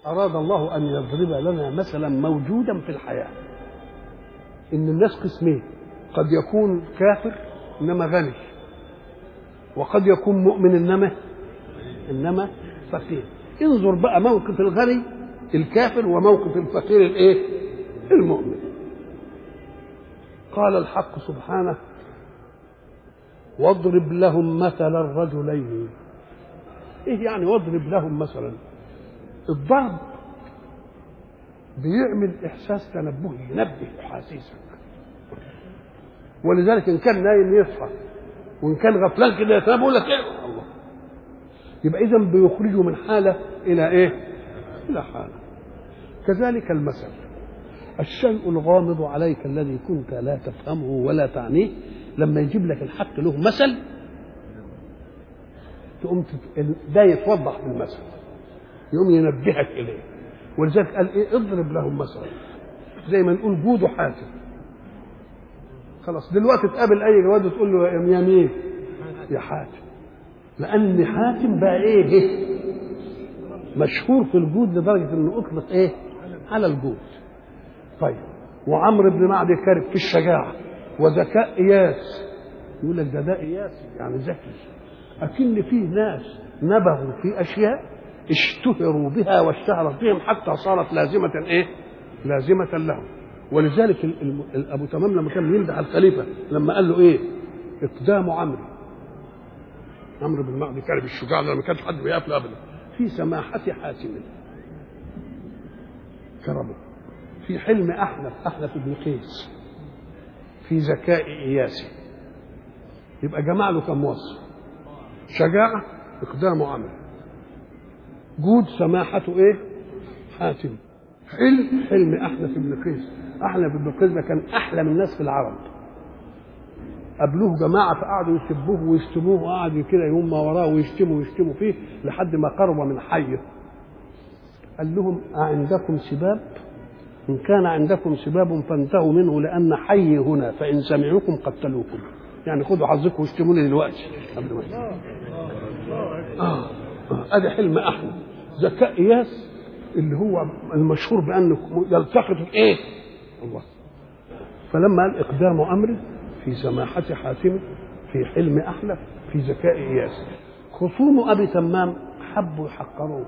أراد الله أن يضرب لنا مثلا موجودا في الحياة إن الناس قسمين قد يكون كافر إنما غني وقد يكون مؤمن إنما إنما فقير انظر بقى موقف الغني الكافر وموقف الفقير الايه المؤمن قال الحق سبحانه واضرب لهم مثل الرجلين ايه يعني واضرب لهم مثلا الضرب بيعمل احساس تنبهي ينبه احاسيسك ولذلك ان كان نايم يصحى وان كان غفلان كده يتنبه يقول لك ايه الله يبقى اذا بيخرجه من حاله الى ايه الى حاله كذلك المثل الشيء الغامض عليك الذي كنت لا تفهمه ولا تعنيه لما يجيب لك الحق له مثل تقوم تت... ده يتوضح بالمثل يقوم ينبهك اليه ولذلك قال ايه اضرب لهم مثلا زي ما نقول جود حاتم خلاص دلوقتي تقابل اي جواد تقول له يا مين يا حاتم لان حاتم بقى ايه مشهور في الجود لدرجه انه اطلق ايه على الجود طيب وعمرو بن معدي كارب في الشجاعه وذكاء اياس يقول لك ده ده اياس يعني ذكي اكن فيه ناس نبغوا في اشياء اشتهروا بها واشتهرت بهم حتى صارت لازمه ايه لازمه لهم ولذلك ال- ال- ابو تمام لما كان يمدح الخليفه لما قال له ايه اقدام عمرو عمرو بن معدي كان الشجاع لما كانش حد بيقف له ابدا في سماحه حاتم كرمه في حلم احنف احنف بن قيس في ذكاء اياسي يبقى جمع له كم وصف شجاعه اقدام عمرو جود سماحته ايه حاتم حلم حلم احنف بن قيس احنف بن قيس ده كان احلم الناس في العرب قابلوه جماعه فقعدوا يسبوه ويشتموه وقعدوا كده يوم ما وراه ويشتموا ويشتموا فيه لحد ما قرب من حيه قال لهم أعندكم سباب إن كان عندكم سباب فانتهوا منه لأن حي هنا فإن سمعوكم قتلوكم يعني خدوا حظكم واشتموني دلوقتي قبل ما آه. آه. ادي حلم احمد ذكاء اياس اللي هو المشهور بانه يلتقط ايه الله فلما قال اقدام امره في سماحه حاتم في حلم احلف في ذكاء اياس خصوم ابي تمام حبوا يحقروه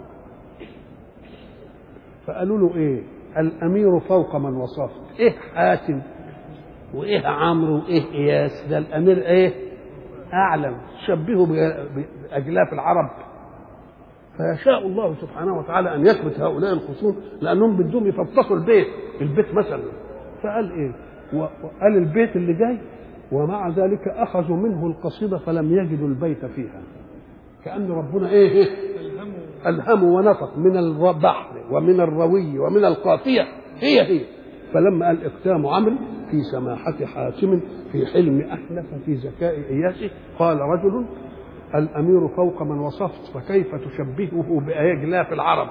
فقالوا له ايه الامير فوق من وصفت ايه حاتم وايه عمرو وايه اياس ده الامير ايه اعلم شبهه باجلاف العرب فيشاء الله سبحانه وتعالى ان يثبت هؤلاء الخصوم لانهم بدهم يفطسوا البيت البيت مثلا فقال ايه وقال البيت اللي جاي ومع ذلك اخذوا منه القصيده فلم يجدوا البيت فيها كان ربنا ايه, إيه؟ الهموا ونطق من البحر ومن الروي ومن القافيه هي هي فلما قال اقدام عمرو في سماحة حاتم في حلم أحنف في ذكاء إياسه قال رجل الأمير فوق من وصفت فكيف تشبهه بأجلاف العرب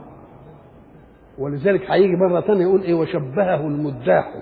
ولذلك هيجي مرة ثانية يقول إيه وشبهه المداح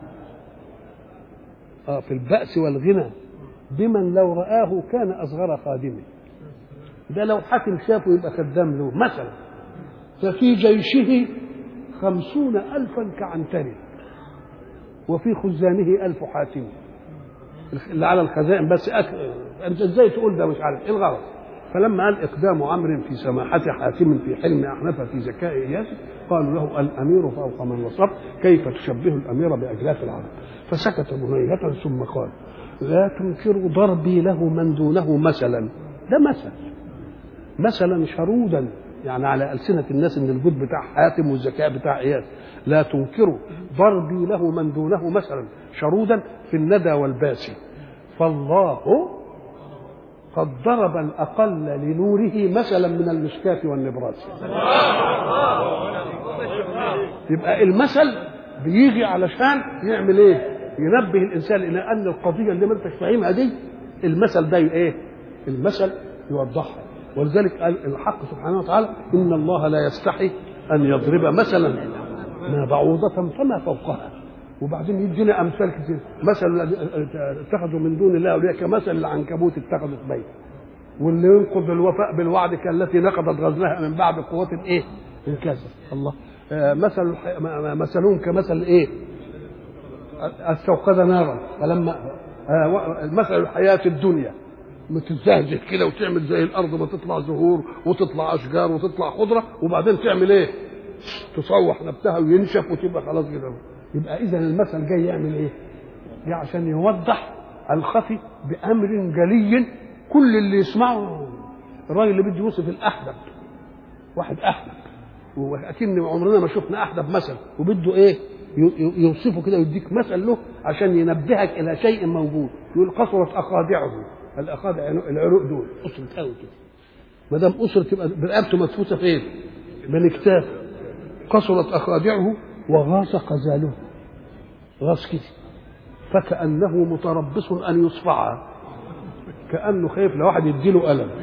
آه في البأس والغنى بمن لو رآه كان أصغر خادمه ده لو حاكم شافه يبقى خدام له مثلا ففي جيشه خمسون ألفا كعنتري وفي خزانه ألف حاتم اللي على الخزائن بس أك... أنت إزاي تقول ده مش عارف إيه الغرض فلما قال إقدام عمرو في سماحة حاتم في حلم أحنف في ذكاء إياس قالوا له الأمير فوق من وصف كيف تشبه الأمير بأجلاف العرب فسكت بنية ثم قال لا تنكروا ضربي له من دونه مثلا ده مثل مثلا شرودا يعني على ألسنة الناس إن الجود بتاع حاتم والذكاء بتاع إياس لا تنكروا ضربي له من دونه مثلا شرودا في الندى والباسي فالله قد ضرب الأقل لنوره مثلا من المشكاة والنبراس يبقى المثل بيجي علشان يعمل ايه ينبه الانسان الى ان القضيه اللي ما انتش فاهمها دي المثل ده ايه المثل يوضحها ولذلك قال الحق سبحانه وتعالى ان الله لا يستحي ان يضرب مثلا ما بعوضة فما فوقها وبعدين يدينا امثال كتير مثل اتخذوا من دون الله اولياء كمثل العنكبوت اتخذت بيت واللي ينقض الوفاء بالوعد كالتي نقضت غزلها من بعد قوة ايه؟ من كذا الله آه مثل الح- م- م- مثلهم كمثل ايه استوقد نارا فلما آه و- مثل الحياه الدنيا بتزهزه كده وتعمل زي الارض ما تطلع زهور وتطلع اشجار وتطلع خضره وبعدين تعمل ايه؟ تصوح نبتها وينشف وتبقى خلاص كده يبقى اذا المثل جاي يعمل ايه؟ جاي عشان يوضح الخفي بامر جلي كل اللي يسمعه الراجل اللي بده يوصف الاحدب واحد احدب واكن عمرنا ما شفنا احدب مثل وبده ايه ي- ي- يوصفه كده يديك مثل له عشان ينبهك الى شيء موجود يقول قصرت اخادعه الاخادع العروق دول قصرت قوي كده ما دام قصرت تبقى رقبته مدفوسه فين؟ بين كتافه قصرت اخادعه وغاص قزاله غاص كده فكانه متربص ان يصفعها كانه خايف لو واحد يديله الم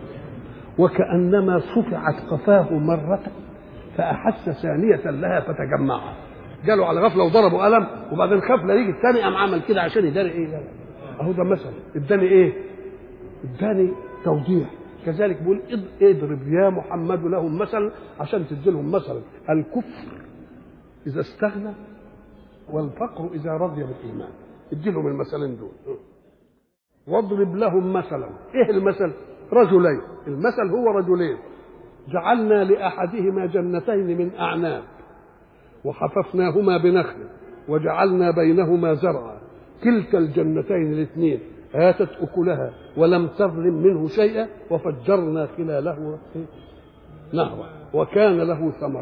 وكانما صفعت قفاه مره فاحس ثانيه لها فتجمعها جاله على غفله وضربه قلم وبعدين خاف لا يجي الثاني قام عمل كده عشان يداري ايه لا لا. اهو ده مثل اداني ايه اداني توضيح كذلك بيقول اض- اضرب يا محمد لهم مثل عشان تدي لهم مثلا الكفر اذا استغنى والفقر اذا رضي بالايمان ادي لهم المثلين دول واضرب لهم مثلا ايه المثل رجلين المثل هو رجلين جعلنا لاحدهما جنتين من اعناب وحففناهما بنخل وجعلنا بينهما زرعا كلتا الجنتين الاثنين آتت أكلها ولم تظلم منه شيئا وفجرنا خلاله نهرا وكان له ثمر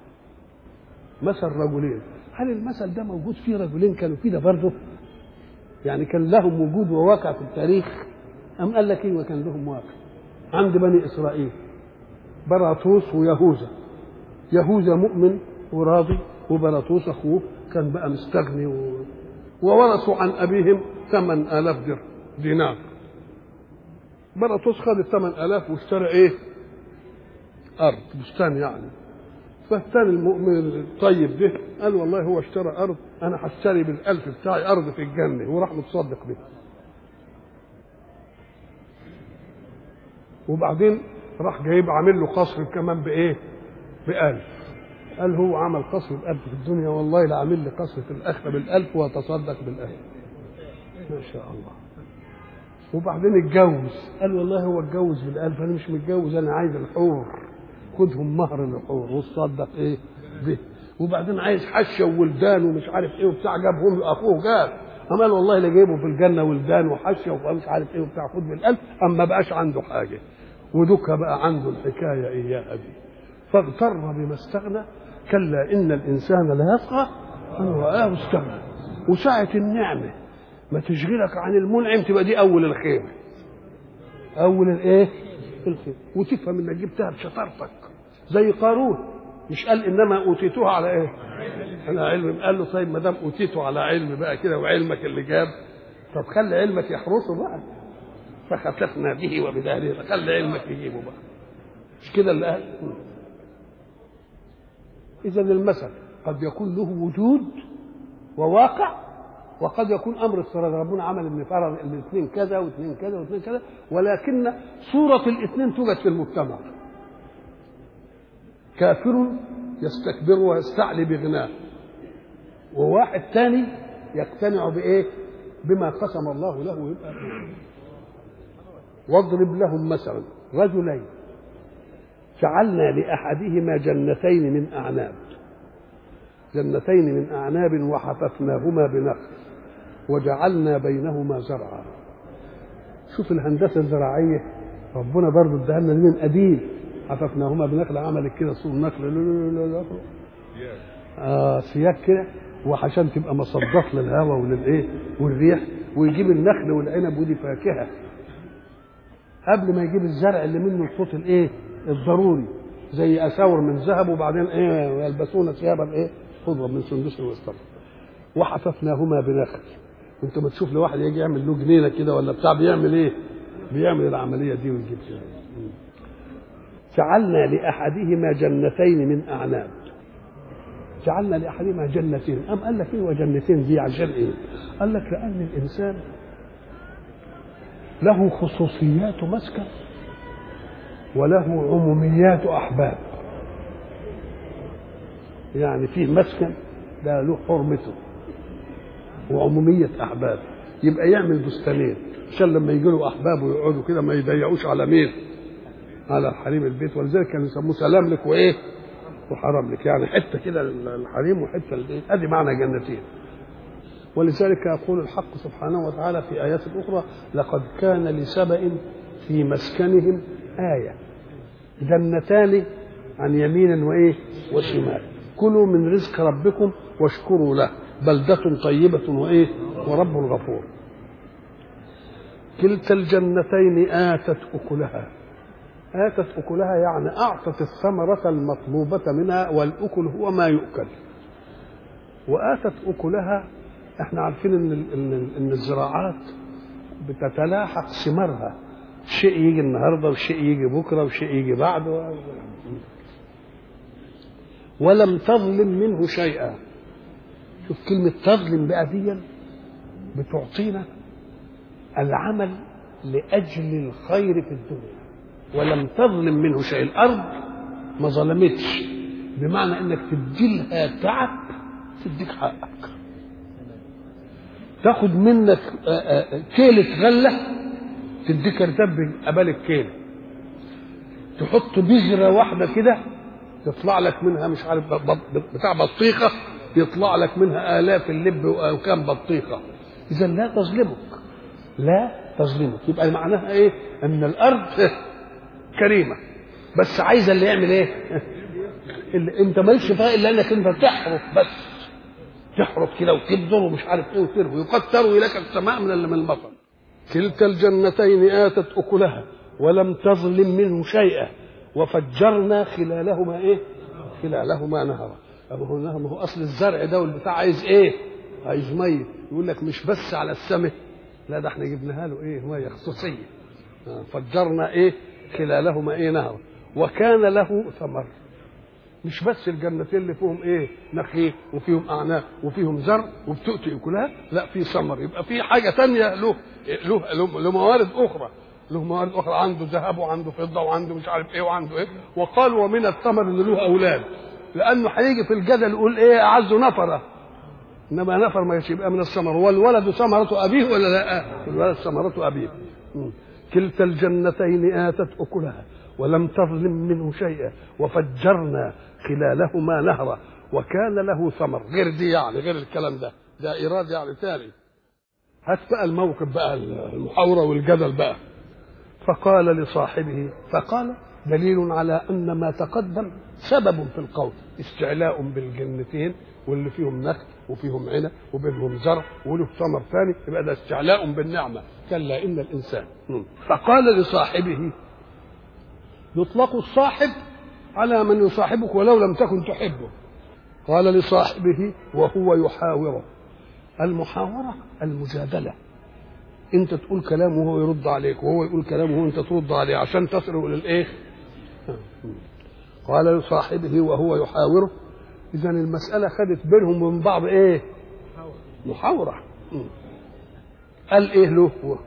مثل رجلين هل المثل ده موجود فيه رجلين كانوا كده برضه يعني كان لهم وجود وواقع في التاريخ أم قال لك ايه وكان لهم واقع عند بني إسرائيل براطوس ويهوذا يهوذا مؤمن وراضي وبراطوس أخوه كان بقى مستغني و... وورثوا عن أبيهم ثمان آلاف در دينار براطوس خد الثمان آلاف واشترى إيه أرض بستان يعني فالثاني المؤمن الطيب ده قال والله هو اشترى أرض أنا هشتري بالألف بتاعي أرض في الجنة وراح متصدق بها وبعدين راح جايب عامل له قصر كمان بإيه بألف قال هو عمل قصر بألف في الدنيا والله لا عامل لي قصر في الآخرة بالألف وتصدق بالألف ما شاء الله وبعدين اتجوز قال والله هو اتجوز بالألف أنا مش متجوز أنا عايز الحور خدهم مهر الحور وتصدق إيه به وبعدين عايز حشة وولدان ومش عارف إيه وبتاع جابهم له أخوه جاب أما قال والله اللي جايبه في الجنة ولدان وحشة ومش عارف إيه وبتاع خد بالألف أما بقاش عنده حاجة ودك بقى عنده الحكاية إياها دي فاغتر بما استغنى كلا إن الإنسان لا يطغى أن رآه استغنى وساعة النعمة ما تشغلك عن المنعم تبقى دي أول الخير أول الإيه؟ الخير وتفهم إنك جبتها بشطارتك زي قارون مش قال إنما أوتيتوها على إيه؟ على علم قال له طيب ما دام أوتيته على علم بقى كده وعلمك اللي جاب طب خلي علمك يحرسه بقى فخسفنا به وبداره فخلي علمك يجيبه بقى مش كده اللي قال إذا المثل قد يكون له وجود وواقع وقد يكون امر افتراض ربنا عمل ان فرض الاثنين كذا واثنين كذا واثنين كذا ولكن صوره الاثنين توجد في المجتمع كافر يستكبر ويستعلي بغناه وواحد ثاني يقتنع بايه بما قسم الله له يبقى واضرب لهم مثلا رجلين جعلنا لاحدهما جنتين من اعناب جنتين من اعناب وحففناهما بنخل وجعلنا بينهما زرعا شوف الهندسه الزراعيه ربنا برضه اداها لنا من قديم حففناهما بنخل عملت كده سور نخل لا لا لا لا آه سياج كده وعشان تبقى مصدات للهواء وللايه والريح ويجيب النخل والعنب ودي فاكهه قبل ما يجيب الزرع اللي منه الصوت الايه الضروري زي اساور من ذهب وبعدين ايه يلبسون ثيابا ايه خضرا من سندس واستبرق وحففناهما بنخل انت ما تشوف لواحد يجي يعمل له جنينه كده ولا بتاع بيعمل ايه بيعمل العمليه دي ويجيب كده جعلنا لاحدهما جنتين من اعناب جعلنا لاحدهما جنتين ام قال لك ايه وجنتين دي عشان ايه قال لك لان الانسان له خصوصيات مسكن وله عموميات احباب يعني فيه مسكن ده له حرمته وعمومية أحباب يبقى يعمل بستانين عشان لما يجي له أحبابه يقعدوا كده ما يضيعوش على مين؟ على حريم البيت ولذلك كانوا يسموه سلام لك وإيه؟ وحرام لك يعني حتة كده الحريم وحتة الإيه؟ أدي معنى جنتين ولذلك يقول الحق سبحانه وتعالى في آيات أخرى لقد كان لسبأ في مسكنهم آية جنتان عن يمين وإيه وشمال كلوا من رزق ربكم واشكروا له بلدة طيبة وإيه ورب غفور كلتا الجنتين آتت أكلها آتت أكلها يعني أعطت الثمرة المطلوبة منها والأكل هو ما يؤكل وآتت أكلها احنا عارفين ان ان ان الزراعات بتتلاحق ثمارها شيء يجي النهارده وشيء يجي بكره وشيء يجي بعده ولم تظلم منه شيئا شوف كلمة تظلم بقى دي بتعطينا العمل لأجل الخير في الدنيا ولم تظلم منه شيء الأرض ما ظلمتش بمعنى انك تديلها تعب تديك حقك تاخد منك كيلة غلة تديك ارتب قبل الكيلة تحط بذرة واحدة كده تطلع لك منها مش عارف بتاع بطيخة يطلع لك منها آلاف اللب وكام بطيخة إذا لا تظلمك لا تظلمك يبقى معناها إيه؟ أن الأرض كريمة بس عايزة اللي يعمل إيه؟ اللي أنت مالكش فيها إلا إنك أنت تحرث بس تحرث كده وتبذر ومش عارف ايه وتروي وقد تروي لك السماء من من المطر كلتا الجنتين اتت اكلها ولم تظلم منه شيئا وفجرنا خلالهما ايه؟ خلالهما نهرا ما هو ما هو اصل الزرع ده والبتاع عايز ايه؟ عايز ميه يقول لك مش بس على السماء لا ده احنا جبناها له ايه؟ ميه خصوصيه فجرنا ايه؟ خلالهما ايه نهرا وكان له ثمر مش بس الجنتين اللي فيهم ايه نخيل وفيهم اعناق وفيهم زرع وبتؤتي اكلها لا في ثمر يبقى في حاجه تانية له له له, له موارد اخرى له موارد اخرى عنده ذهب وعنده فضه وعنده مش عارف ايه وعنده ايه وقال ومن الثمر ان له اولاد لانه هيجي في الجدل يقول ايه اعز نفره انما نفر ما يبقى من الثمر والولد ثمرة ابيه ولا لا؟ الولد ثمرة ابيه كلتا الجنتين اتت اكلها ولم تظلم منه شيئا وفجرنا خلالهما نهرا وكان له ثمر غير دي يعني غير الكلام ده ده ايراد يعني ثاني هات بقى الموقف بقى المحاوره والجدل بقى فقال لصاحبه فقال دليل على ان ما تقدم سبب في القول استعلاء بالجنتين واللي فيهم نخل وفيهم عنب وبينهم زرع وله ثمر ثاني يبقى ده استعلاء بالنعمه كلا ان الانسان فقال لصاحبه يطلق الصاحب على من يصاحبك ولو لم تكن تحبه قال لصاحبه وهو يحاوره المحاورة المجادلة انت تقول كلام وهو يرد عليك وهو يقول كلام وانت ترد عليه عشان تصلوا للايه قال لصاحبه وهو يحاوره اذا المسألة خدت بينهم وبين بعض ايه محاورة قال ايه له هو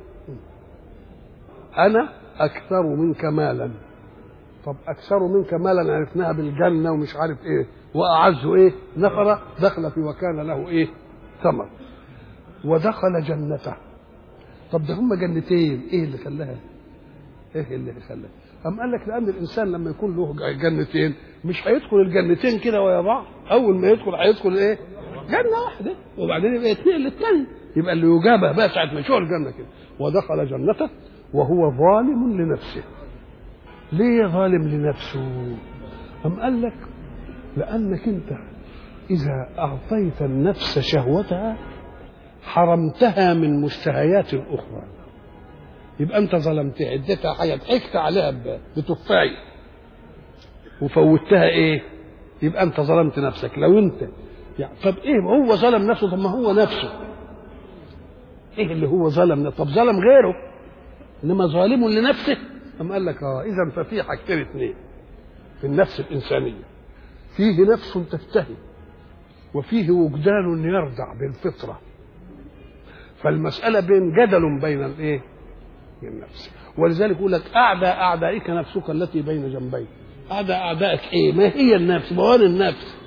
انا اكثر منك مالا طب اكثر منك مالا عرفناها بالجنه ومش عارف ايه واعز ايه نفر دخل في وكان له ايه ثمر ودخل جنته طب ده هم جنتين ايه اللي خلاها ايه اللي خلاها أم قال لك لأن الإنسان لما يكون له جنتين مش هيدخل الجنتين كده ويا بعض أول ما يدخل هيدخل إيه؟ جنة واحدة وبعدين يبقى يتنقل للثاني يبقى اللي يجابه بقى ساعة ما يشوف الجنة كده ودخل جنته وهو ظالم لنفسه ليه ظالم لنفسه أم قال لك لأنك أنت إذا أعطيت النفس شهوتها حرمتها من مشتهيات أخرى يبقى أنت ظلمتها اديتها حاجة ضحكت عليها بتفاية وفوتها إيه؟ يبقى أنت ظلمت نفسك لو أنت يعني طب إيه هو ظلم نفسه طب ما هو نفسه إيه اللي هو ظلم طب ظلم غيره إنما ظالم لنفسه أم قال لك اه اذا ففي حاجتين اثنين في النفس الانسانيه فيه نفس تفتهي وفيه وجدان يرجع بالفطره فالمساله بين جدل بين الايه النفس ولذلك يقول لك اعدى اعدائك نفسك التي بين جنبيك اعدى اعدائك ايه ما هي النفس موان النفس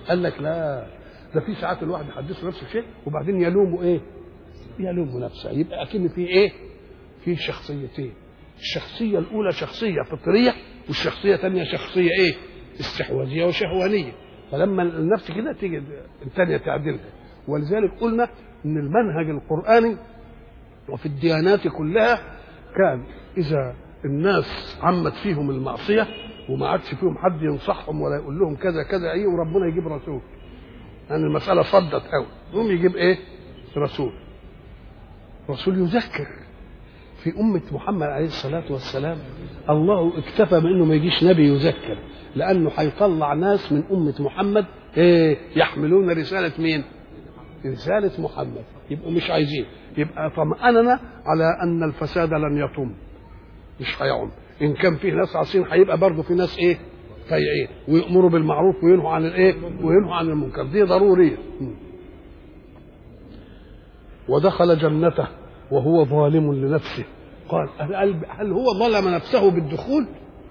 قال لك لا ده في ساعات الواحد يحدث نفسه شيء وبعدين يلومه ايه يلوم نفسه يبقى اكن في ايه في شخصيتين الشخصيه الاولى شخصيه فطريه والشخصيه الثانيه شخصيه ايه استحواذيه وشهوانيه فلما النفس كده تيجي الثانيه تعدلها ولذلك قلنا ان المنهج القراني وفي الديانات كلها كان اذا الناس عمت فيهم المعصيه وما عادش فيهم حد ينصحهم ولا يقول لهم كذا كذا ايه وربنا يجيب رسول يعني المساله صدت قوي يقوم يجيب ايه رسول رسول يذكر في أمة محمد عليه الصلاة والسلام الله اكتفى بأنه ما يجيش نبي يذكر لأنه هيطلع ناس من أمة محمد إيه يحملون رسالة مين؟ رسالة محمد يبقوا مش عايزين يبقى طمأننا على أن الفساد لن يطم مش هيعم إن كان فيه ناس عاصين هيبقى برضه في ناس إيه؟ طيعين ويأمروا بالمعروف وينهوا عن الإيه؟ وينهوا عن المنكر دي ضرورية ودخل جنته وهو ظالم لنفسه قال هل هو ظلم نفسه بالدخول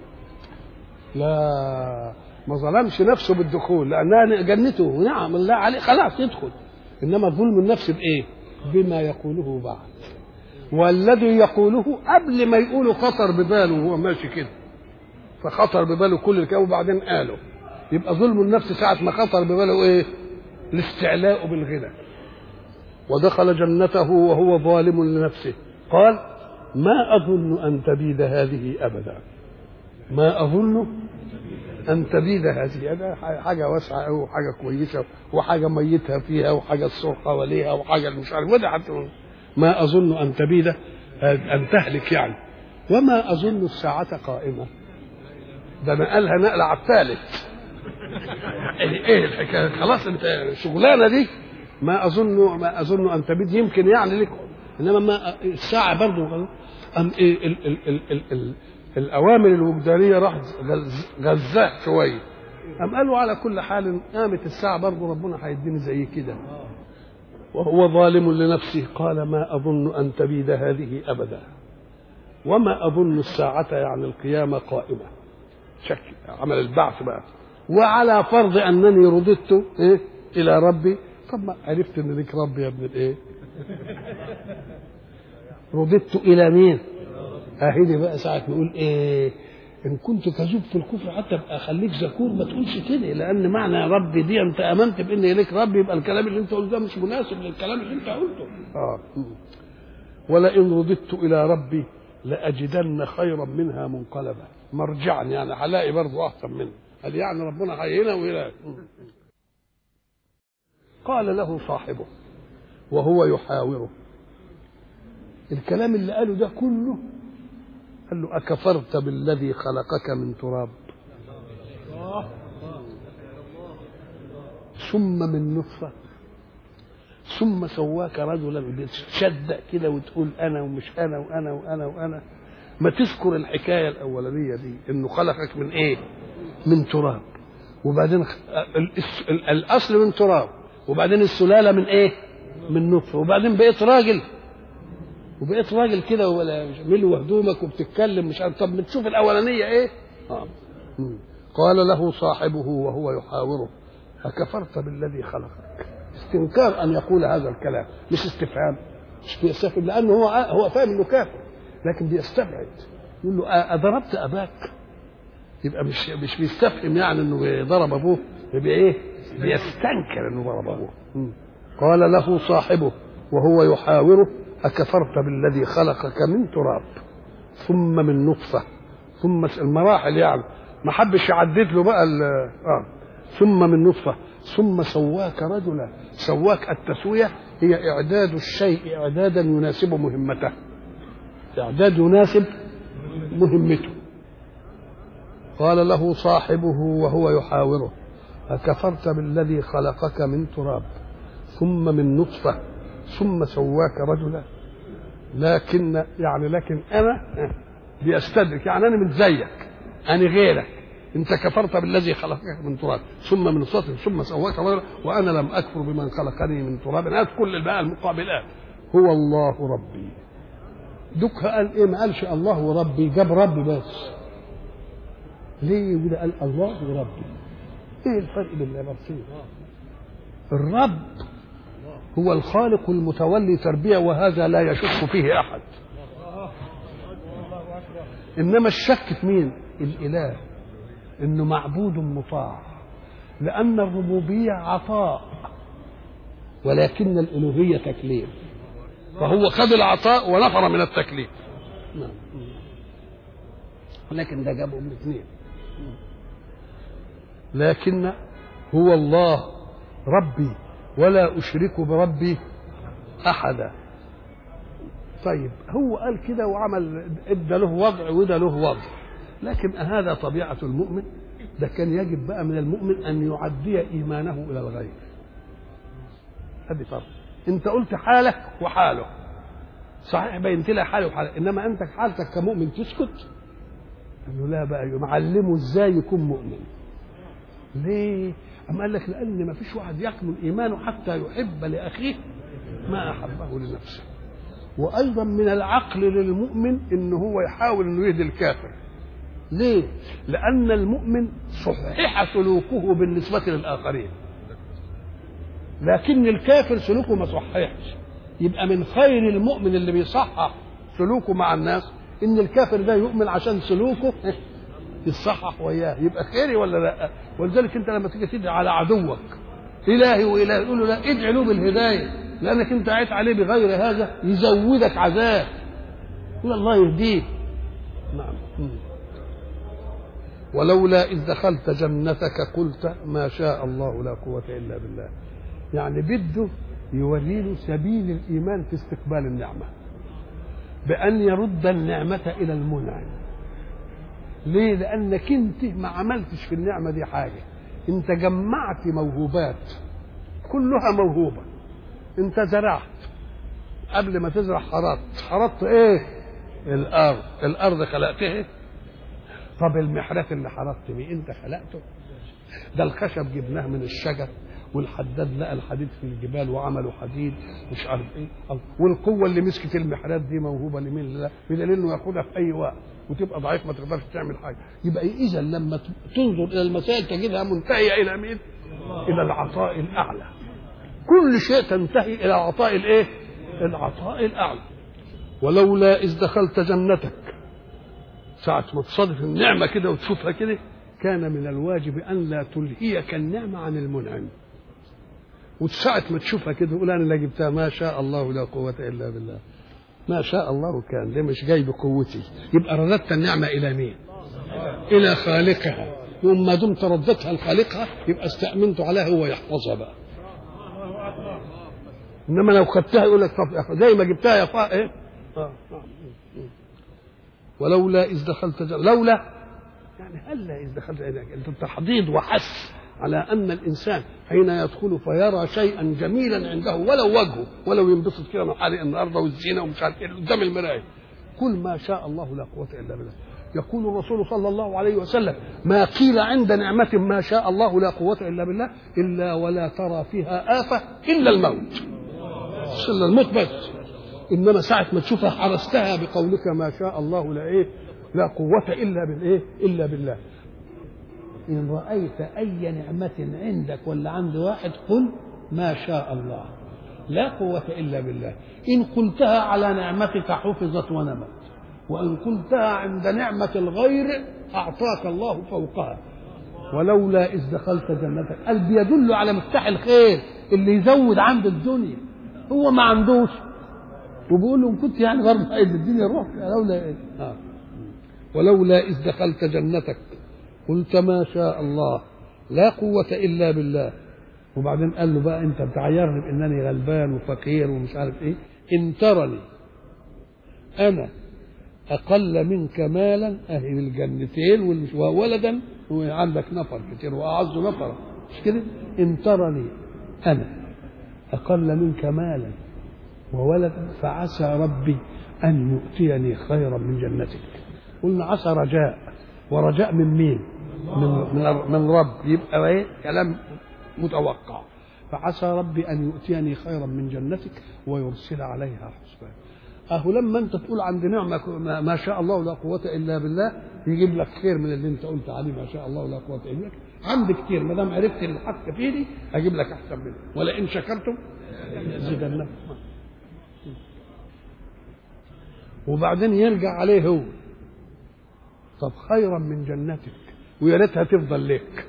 لا ما ظلمش نفسه بالدخول لانها جنته نعم الله عليه خلاص يدخل انما ظلم النفس بايه بما يقوله بعد والذي يقوله قبل ما يقوله خطر بباله وهو ماشي كده فخطر بباله كل الكلام وبعدين قاله يبقى ظلم النفس ساعة ما خطر بباله ايه الاستعلاء بالغنى ودخل جنته وهو ظالم لنفسه قال ما أظن أن تبيد هذه أبدا ما أظن أن تبيد هذه هذا حاجة واسعة أو حاجة كويسة وحاجة ميتها فيها وحاجة الصور حواليها وحاجة مش عارف وده حتى ما أظن أن تبيد أن تهلك يعني وما أظن الساعة قائمة ده نقلها نقلة على الثالث ايه الحكايه خلاص انت الشغلانه دي ما اظن ما اظن ان تبيد يمكن يعني لك انما ما الساعه برضه ام ايه ال ال ال ال ال الاوامر الوجدانيه راح غزاه شويه ام قالوا على كل حال قامت الساعه برضه ربنا هيديني زي كده وهو ظالم لنفسه قال ما اظن ان تبيد هذه ابدا وما اظن الساعه يعني القيامه قائمه شك عمل البعث بقى وعلى فرض انني رددت إيه؟ الى ربي طب ما عرفت ان ليك رب يا ابن الايه رددت الى مين اهدي بقى ساعه نقول ايه ان كنت كذوب في الكفر حتى ابقى خليك ذكور ما تقولش كده لان معنى ربي دي انت امنت بان ليك رب يبقى الكلام اللي انت قلته ده مش مناسب للكلام اللي انت قلته اه ولئن رددت الى ربي لاجدن خيرا منها منقلبا مرجعا يعني هلاقي برضه احسن منها قال يعني ربنا هينا وهنا قال له صاحبه وهو يحاوره الكلام اللي قاله ده كله قال له أكفرت بالذي خلقك من تراب ثم من نطفة ثم سواك رجلا بتشدق كده وتقول أنا ومش أنا وأنا وأنا وأنا ما تذكر الحكاية الأولانية دي إنه خلقك من إيه؟ من تراب وبعدين الأصل من تراب وبعدين السلاله من ايه؟ من نطفه وبعدين بقيت راجل وبقيت راجل كده ولا ملو هدومك وبتتكلم مش عارف طب بتشوف الاولانيه ايه؟ آه. قال له صاحبه وهو يحاوره أكفرت بالذي خلقك استنكار أن يقول هذا الكلام مش استفهام مش بيستفهم لأنه هو هو فاهم إنه كافر لكن بيستبعد يقول له أضربت أباك يبقى مش مش بيستفهم يعني إنه ضرب أبوه يبقى إيه؟ بيستنكر انه ضرب ابوه قال له صاحبه وهو يحاوره اكفرت بالذي خلقك من تراب ثم من نطفه ثم المراحل يعني ما حبش يعدد له بقى اه ثم من نطفه ثم سواك رجلا سواك التسويه هي اعداد الشيء اعدادا يناسب مهمته اعداد يناسب مهمته قال له صاحبه وهو يحاوره أكفرت بالذي خلقك من تراب ثم من نطفة ثم سواك رجلا لكن يعني لكن أنا بيستدرك يعني أنا من زيك أنا غيرك أنت كفرت بالذي خلقك من تراب ثم من نطفة ثم سواك رجلا وأنا لم أكفر بمن خلقني من تراب هات كل بقى المقابلات هو الله ربي دك قال ايه ما قالش الله ربي جاب ربي بس ليه وده قال الله ربي ايه الفرق بين العبارتين الرب هو الخالق المتولي تربيه وهذا لا يشك فيه احد انما الشك في مين الاله انه معبود مطاع لان الربوبيه عطاء ولكن الالوهيه تكليف فهو خد العطاء ونفر من التكليف نعم لكن ده جابهم الاثنين لكن هو الله ربي ولا اشرك بربي احدا طيب هو قال كده وعمل ادى له وضع وده له وضع لكن هذا طبيعه المؤمن ده كان يجب بقى من المؤمن ان يعدي ايمانه الى الغير هذه فرق انت قلت حالك وحاله صحيح بينت لها حاله وحاله انما انت حالتك كمؤمن تسكت قال له لا بقى معلمه ازاي يكون مؤمن ليه أم قال لك لأن ما فيش واحد يكمل إيمانه حتى يحب لأخيه ما أحبه لنفسه وأيضا من العقل للمؤمن إن هو يحاول إنه يهدي الكافر ليه؟ لأن المؤمن صحح سلوكه بالنسبة للآخرين لكن الكافر سلوكه ما صححش يبقى من خير المؤمن اللي بيصحح سلوكه مع الناس ان الكافر ده يؤمن عشان سلوكه يتصحح وياه يبقى خيري ولا لا ولذلك انت لما تيجي تدعي على عدوك الهي والهي تقول له لا ادعي له بالهدايه لانك انت عيت عليه بغير هذا يزودك عذاب يقول الله يهديك نعم ولولا اذ دخلت جنتك قلت ما شاء الله لا قوه الا بالله يعني بده يوريله سبيل الايمان في استقبال النعمه بان يرد النعمه الى المنعم ليه لانك انت ما عملتش في النعمه دي حاجه انت جمعت موهوبات كلها موهوبه انت زرعت قبل ما تزرع حرطت حرطت ايه الارض الارض خلقتها طب المحرث اللي حرطت بيه انت خلقته ده الخشب جبناه من الشجر والحداد لقى الحديد في الجبال وعملوا حديد مش عارف ايه والقوه اللي مسكت المحرات دي موهوبه لمين لا بدليل انه ياخدها في اي وقت وتبقى ضعيف ما تقدرش تعمل حاجه يبقى اذا لما تنظر الى المسائل تجدها منتهيه الى مين؟ الى العطاء الاعلى كل شيء تنتهي الى العطاء الايه؟ العطاء الاعلى ولولا اذ دخلت جنتك ساعة ما تصادف النعمة كده وتشوفها كده كان من الواجب أن لا تلهيك النعمة عن المنعم وساعة ما تشوفها كده تقول أنا اللي جبتها ما شاء الله لا قوة إلا بالله ما شاء الله كان ده مش جاي بقوتي يبقى رددت النعمة إلى مين؟ إلى خالقها وما دمت ردتها لخالقها يبقى استأمنت عليها هو يحفظها بقى إنما لو خدتها يقول لك طب زي ما جبتها يا فا إيه؟ آه. ولولا إذ دخلت لولا يعني هلا إذ دخلت أنت تحضيض وحث على أن الإنسان حين يدخل فيرى شيئا جميلا عنده ولو وجهه ولو ينبسط كده من حالي النهارده والزينة ومش عارف إيه قدام المراية كل ما شاء الله لا قوة إلا بالله يقول الرسول صلى الله عليه وسلم ما قيل عند نعمة ما شاء الله لا قوة إلا بالله إلا ولا ترى فيها آفة إلا الموت إلا الموت بس إنما ساعة ما تشوفها حرستها بقولك ما شاء الله لا إيه لا قوة إلا بالإيه إلا بالله إن رأيت أي نعمة عندك ولا عند واحد قل ما شاء الله لا قوة إلا بالله إن قلتها على نعمتك حفظت ونمت وإن قلتها عند نعمة الغير أعطاك الله فوقها ولولا إذ دخلت جنتك قال بيدل على مفتاح الخير اللي يزود عند الدنيا هو ما عندوش وبيقول لهم كنت يعني برضه عايز الدنيا روح لولا إيه؟ آه. ولولا إذ دخلت جنتك قلت ما شاء الله لا قوة إلا بالله وبعدين قال له بقى أنت بتعيرني بأنني غلبان وفقير ومش عارف إيه إن ترني أنا أقل منك مالا أهل الجنتين وولدا وعندك نفر كتير وأعز نفرا مش كده إن ترني أنا أقل منك مالا وولدا فعسى ربي أن يؤتيني خيرا من جنتك قلنا عسى رجاء ورجاء من مين من, من, من رب يبقى ايه كلام متوقع فعسى ربي ان يؤتيني خيرا من جنتك ويرسل عليها حسبان اهو لما انت تقول عند نعمه ما شاء الله لا قوه الا بالله يجيب لك خير من اللي انت قلت عليه ما شاء الله لا قوه الا بالله عندي كتير ما دام عرفت الحق فيني اجيب لك احسن منه ولئن شكرتم زيدنكم وبعدين يرجع عليه هو طب خيرا من جنتك ويا ريتها تفضل لك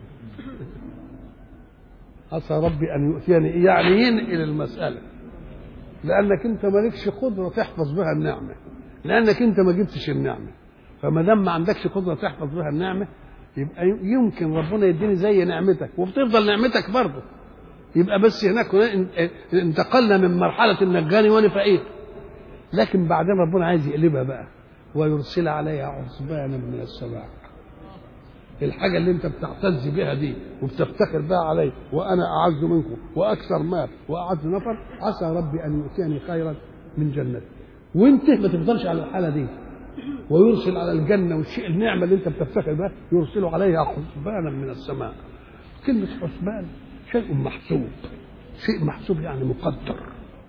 عسى ربي ان يؤتيني يعني ينقل المساله لانك انت مالكش قدره تحفظ بها النعمه لانك انت ما جبتش النعمه فما دام ما عندكش قدره تحفظ بها النعمه يبقى يمكن ربنا يديني زي نعمتك وبتفضل نعمتك برضه يبقى بس هناك انتقلنا من مرحله انك غني وانا فقير لكن بعدين ربنا عايز يقلبها بقى ويرسل عليها عصبانا من السماء الحاجة اللي انت بتعتز بها دي وبتفتخر بها علي وانا اعز منكم واكثر مال واعز نفر عسى ربي ان يؤتيني خيرا من جنتي وانت ما تفضلش على الحالة دي ويرسل على الجنة والشيء النعمة اللي انت بتفتخر بها يرسل عليها حسبانا من السماء كلمة حسبان شيء محسوب شيء محسوب يعني مقدر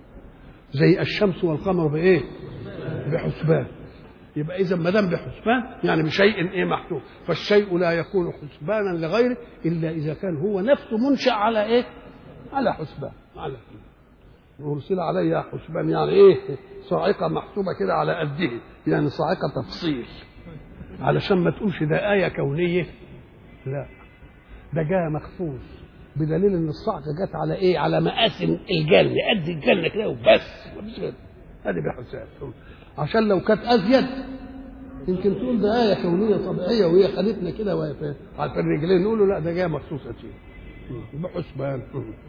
زي الشمس والقمر بايه بحسبان يبقى اذا ما دام بحسبان يعني بشيء ايه محسوب فالشيء لا يكون حسبانا لغيره الا اذا كان هو نفسه منشا على ايه على حسبان على يرسل عليها حسبان يعني ايه صاعقه محسوبه كده على قده يعني صاعقه تفصيل علشان ما تقولش ده ايه كونيه لا ده جاء مخصوص بدليل ان الصعقه جت على ايه على مقاس الجنه قد الجنه كده وبس مفيش غير هذه بحساب عشان لو كانت ازيد يمكن تقول ده ايه كونيه طبيعيه وهي خدتنا كده وهي في على الرجلين نقول له لا ده جايه مخصوص شيء بحسبان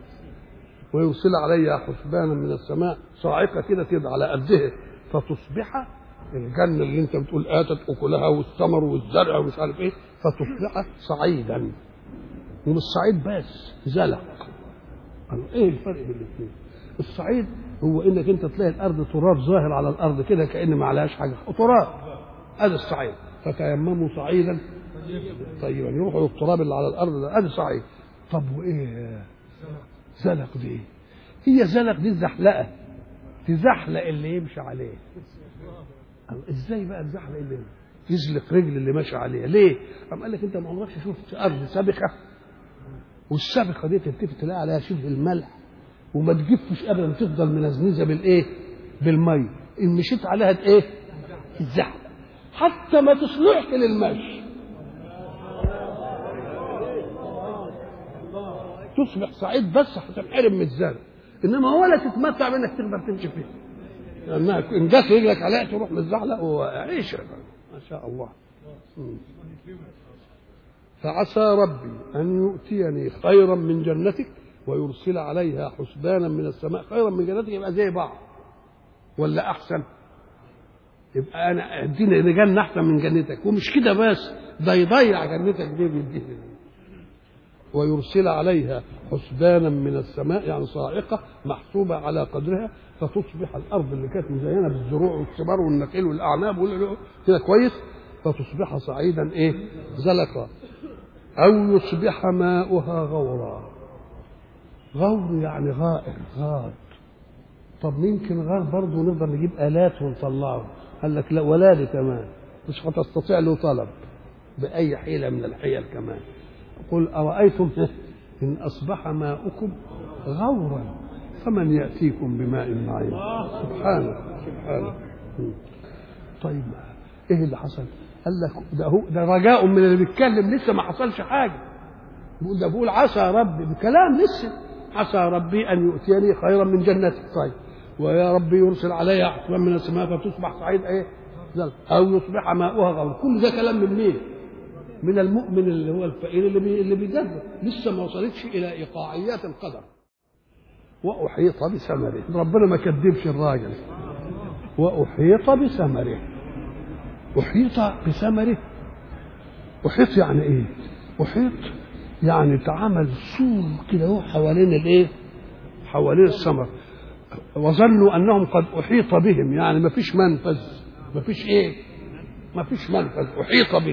ويرسل عليها حسبانا من السماء صاعقه كده كده على قدها فتصبح الجنه اللي انت بتقول اتت اكلها والثمر والزرع ومش عارف ايه فتصبح صعيدا ومش صعيد بس زلق ايه الفرق بين الاثنين الصعيد هو انك انت تلاقي الارض تراب ظاهر على الارض كده كان ما عليهاش حاجه تراب هذا الصعيد فتيمموا صعيدا طيبا يروحوا التراب اللي على الارض ده هذا صعيد طب وايه زلق دي هي زلق دي الزحلقه تزحلق اللي يمشي عليه ازاي بقى الزحلق اللي يزلق رجل اللي ماشي عليها ليه؟ قام قال لك انت ما عمركش شفت ارض سابخه والسابخه دي تلتفت تلاقي عليها شبه الملح وما تجفش ابدا تفضل منزنزه بالايه؟ بالميه ان مشيت عليها ايه؟ الزحلق حتى ما تصلحش للمشي تصبح صعيد بس هتنحرم من الزرع انما ولا تتمتع بانك تقدر تمشي فيه لانها ان جت رجلك عليها تروح متزحلق وعيش ما شاء الله فعسى ربي ان يؤتيني خيرا من جنتك ويرسل عليها حسبانا من السماء خيرا من جنتك يبقى زي بعض ولا احسن يبقى انا اديني جنه احسن من جنتك ومش كده بس ده يضيع جنتك دي بيديني ويرسل عليها حسبانا من السماء يعني صاعقه محسوبه على قدرها فتصبح الارض اللي كانت مزينه بالزروع والثمار والنخيل والاعناب كده كويس فتصبح صعيدا ايه زلقا او يصبح ماؤها غورا غور يعني غائر غاد طب يمكن غار برضه نقدر نجيب الات ونطلعه قال لك لا ولا لي كمان مش هتستطيع له طلب باي حيله من الحيل كمان قل ارايتم ان اصبح ماؤكم غورا فمن ياتيكم بماء معين سبحانه سبحانه طيب ايه اللي حصل قال لك ده هو ده رجاء من اللي بيتكلم لسه ما حصلش حاجه بيقول ده بيقول عسى ربي بكلام لسه عسى ربي ان يؤتيني خيرا من جنتك طيب ويا ربي يرسل عليها حكما من السماء فتصبح صعيد ايه زل. او يصبح ماؤها غور كل ده كلام من مين من المؤمن اللي هو الفقير اللي بي اللي بيدبر لسه ما وصلتش الى ايقاعيات القدر واحيط بثمره ربنا ما كذبش الراجل واحيط بثمره احيط بثمره احيط يعني ايه احيط يعني اتعمل سور كده حوالين الايه حوالين الثمر وظنوا انهم قد احيط بهم يعني ما فيش منفذ ما فيش ايه ما فيش منفذ احيط به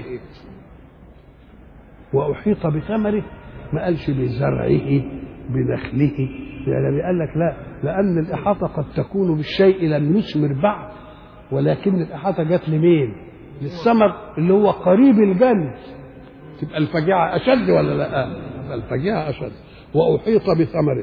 واحيط بثمره ما قالش بزرعه بنخله يعني قال لك لا لان الاحاطه قد تكون بالشيء لم يثمر بعد ولكن الاحاطه جت لمين للثمر اللي هو قريب الجنب تبقى الفجيعة أشد ولا لا؟ تبقى الفجيعة أشد وأحيط بثمره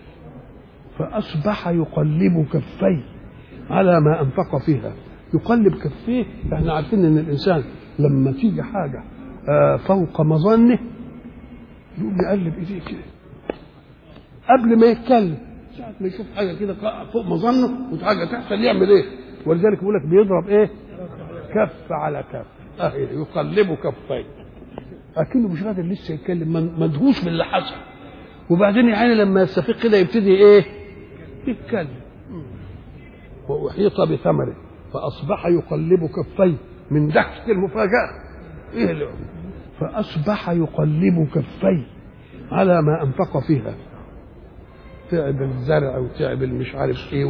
فأصبح يقلب كفيه على ما أنفق فيها يقلب كفيه احنا عارفين ان الانسان لما تيجي حاجه آه فوق مظنه يقوم يقلب ايديه كده قبل ما يتكلم ساعة ما يشوف حاجة كده فوق مظنه وحاجة تحصل يعمل ايه؟ ولذلك بيقول لك بيضرب ايه؟ كف على كف اهي يقلب كفيه اكنه مش قادر لسه يتكلم مدهوش باللي حصل وبعدين يا عيني لما يستفيق كده يبتدي ايه؟ يتكلم وأحيط بثمره فأصبح يقلب كفيه من دهشة المفاجأة إيه اللي فأصبح يقلب كفيه على ما أنفق فيها تعب الزرع وتعب المش عارف إيه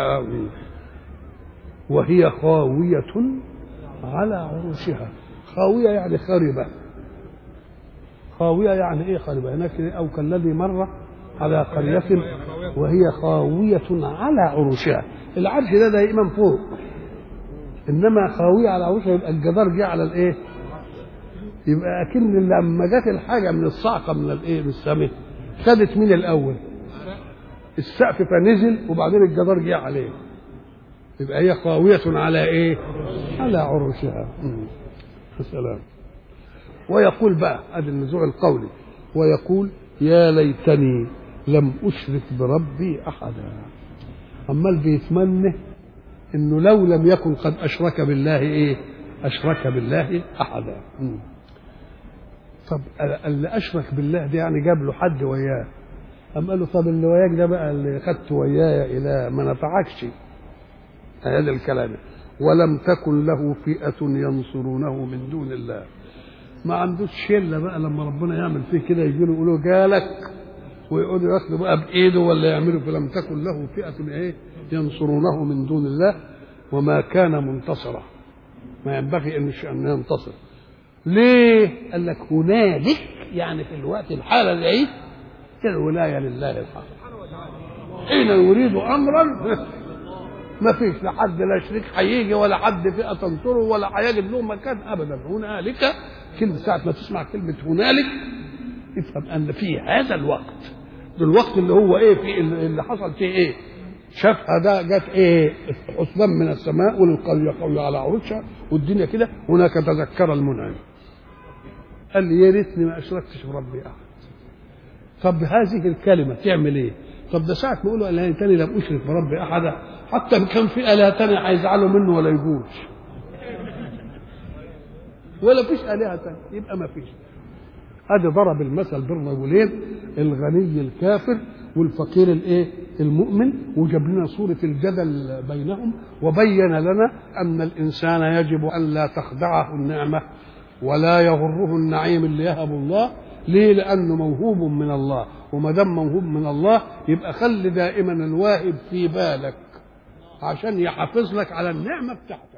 وهي خاوية على عروشها خاوية يعني خربة خاوية يعني إيه خربة هناك أو كالذي مر على قرية وهي خاوية على عروشها العرش ده دائما فوق انما خاويه على عروشها يبقى الجدار جه على الايه؟ يبقى اكن لما جت الحاجه من الصعقه من الايه؟ من السماء خدت مين الاول؟ السقف فنزل وبعدين الجدار جه عليه يبقى هي خاوية على ايه؟ على عروشها سلام ويقول بقى ادي النزوع القولي ويقول يا ليتني لم اشرك بربي احدا عمال بيتمنى انه لو لم يكن قد اشرك بالله ايه اشرك بالله احدا طب اللي اشرك بالله ده يعني جاب له حد وياه أم قال له طب اللي وياك ده بقى اللي خدته وياي إلى ما نفعكش هذا الكلام ولم تكن له فئة ينصرونه من دون الله ما عندوش شلة بقى لما ربنا يعمل فيه كده يجي له يقولوا جالك ويقعدوا ياخدوا بقى بايده ولا يعملوا فلم تكن له فئة ايه ينصرونه من دون الله وما كان منتصرا ما ينبغي ان ان ينتصر ليه؟ قال لك هنالك يعني في الوقت الحالة دي الولاية لله الحق حين يريد أمرا ما فيش لا حد لا شريك هيجي ولا حد فئة تنصره ولا هيجد له مكان أبدا هنالك كلمة ساعة ما تسمع كلمة هنالك افهم أن في هذا الوقت الوقت اللي هو ايه في اللي حصل فيه ايه شافها ده جت ايه حسبان من السماء والقرية قوية على عروشها والدنيا كده هناك تذكر المنعم قال لي يا ريتني ما اشركتش بربي احد طب هذه الكلمه تعمل ايه؟ طب ده ساعة ما يقولوا إله تاني لم أشرك بربي أحدا حتى إن كان في آلهة تانية هيزعلوا منه ولا يجوش ولا فيش آلهة تانية يبقى ما فيش ادي ضرب المثل بالرجلين الغني الكافر والفقير الايه المؤمن وجاب لنا صورة الجدل بينهم وبين لنا أن الإنسان يجب أن لا تخدعه النعمة ولا يغره النعيم اللي يهب الله ليه؟ لأنه موهوب من الله وما دام موهوب من الله يبقى خلي دائما الواهب في بالك عشان يحافظ لك على النعمة بتاعته